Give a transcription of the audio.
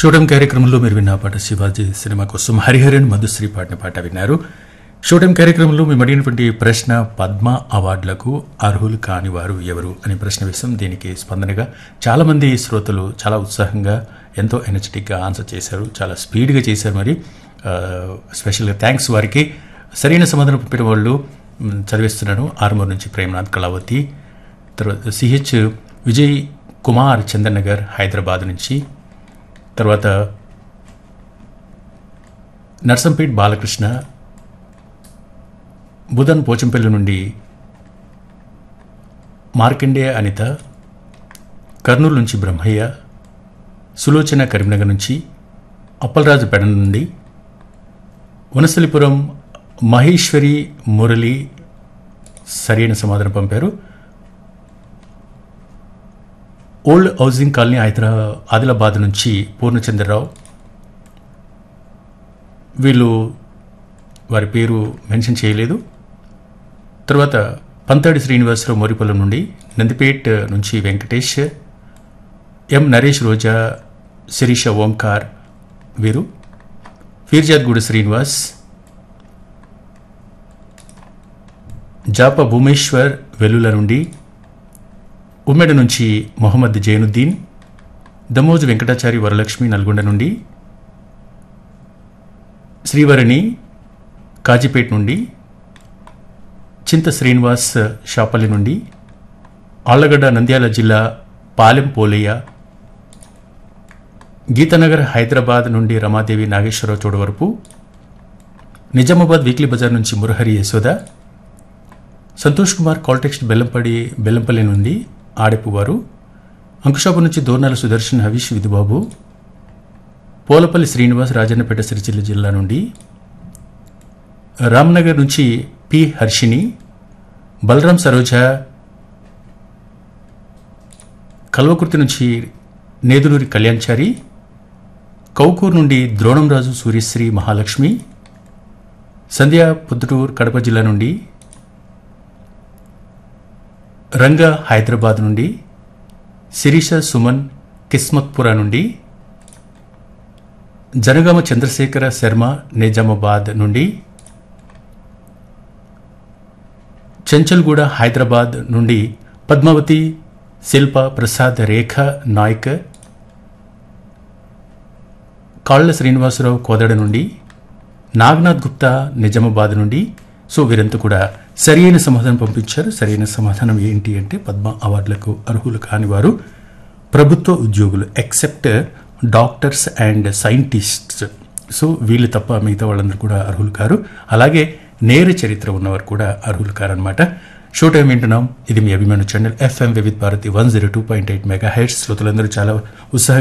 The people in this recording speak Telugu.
షూటం కార్యక్రమంలో మీరు విన్న పాట శివాజీ సినిమా కోసం హరిహరన్ మధుశ్రీ పాడిన పాట విన్నారు షూటం కార్యక్రమంలో మేము అడిగినటువంటి ప్రశ్న పద్మ అవార్డులకు అర్హులు కాని వారు ఎవరు అనే ప్రశ్న వేసాం దీనికి స్పందనగా చాలామంది శ్రోతలు చాలా ఉత్సాహంగా ఎంతో ఎనర్జెటిక్గా ఆన్సర్ చేశారు చాలా స్పీడ్గా చేశారు మరి ఆ, స్పెషల్గా థ్యాంక్స్ వారికి సరైన సమాధానం పంపిన వాళ్ళు మ్, చదివిస్తున్నాను ఆర్మూర్ నుంచి ప్రేమనాథ్ కళావతి తర్వాత సిహెచ్ విజయ్ కుమార్ చందన్ హైదరాబాద్ నుంచి తర్వాత నర్సంపేట్ బాలకృష్ణ బుధన్ పోచంపల్లి నుండి మార్కండేయ అనిత కర్నూలు నుంచి బ్రహ్మయ్య సులోచన కరీంనగర్ నుంచి అప్పలరాజు పెడ నుండి వనస్థలిపురం మహేశ్వరి మురళి సరైన సమాధానం పంపారు ఓల్డ్ హౌసింగ్ కాలనీ హైదరా ఆదిలాబాద్ నుంచి పూర్ణచంద్రరావు వీళ్ళు వారి పేరు మెన్షన్ చేయలేదు తర్వాత పంతాడి శ్రీనివాసరావు మోరిపల్లం నుండి నందిపేట్ నుంచి వెంకటేష్ ఎం నరేష్ రోజా శిరీష ఓంకార్ వీరు ఫీర్జాద్గూడ శ్రీనివాస్ జాప భూమేశ్వర్ వెల్లుల నుండి ఉమ్మెడ నుంచి మొహమ్మద్ జైనుద్దీన్ దమోజు వెంకటాచారి వరలక్ష్మి నల్గొండ నుండి శ్రీవరణి కాజీపేట్ నుండి చింత శ్రీనివాస్ షాపల్లి నుండి ఆళ్లగడ్డ నంద్యాల జిల్లా పాలెం పోలయ్య గీతానగర్ హైదరాబాద్ నుండి రమాదేవి నాగేశ్వరరావు చోడవరపు నిజామాబాద్ వీక్లీ బజార్ నుంచి మురహరి యశోద సంతోష్ కుమార్ కాల్టెక్స్ట్ బెల్లంపడి బెల్లంపల్లి నుండి ఆడెపు వారు అంకుషాపు నుంచి దోర్నాల సుదర్శన్ హరీష్ విధుబాబు పోలపల్లి శ్రీనివాస్ రాజన్నపేట సిరిసిల్ల జిల్లా నుండి రామ్నగర్ నుంచి పి హర్షిని బలరాం సరోజ కల్వకుర్తి నుంచి నేదులూరి కళ్యాణ్చారి కౌకూర్ నుండి ద్రోణంరాజు సూర్యశ్రీ మహాలక్ష్మి సంధ్య పొద్దుటూర్ కడప జిల్లా నుండి రంగా హైదరాబాద్ నుండి శిరీష సుమన్ కిస్మత్పుర నుండి జనగామ చంద్రశేఖర శర్మ నిజామాబాద్ నుండి చెంచల్గూడ హైదరాబాద్ నుండి పద్మావతి శిల్ప ప్రసాద్ రేఖ నాయక్ కాళ్ల శ్రీనివాసరావు కోదడ నుండి నాగనాథ్ గుప్తా నిజామాబాద్ నుండి సో వీరంతా కూడా సరియైన సమాధానం పంపించారు సరైన సమాధానం ఏంటి అంటే పద్మ అవార్డులకు అర్హులు కాని వారు ప్రభుత్వ ఉద్యోగులు except doctors and scientists so వీళ్ళు తప్ప మిగతా వాళ్ళందరూ కూడా అర్హులు కారు అలాగే నేర చరిత్ర ఉన్నవారు కూడా అర్హులు కారనమాట షో టైం వింటున్నాం ఇది మీ అభిమాన channel FM Vividh Bharati one zero two point eight megahertz శ్రోతలందరూ చాలా ఉత్సాహంగా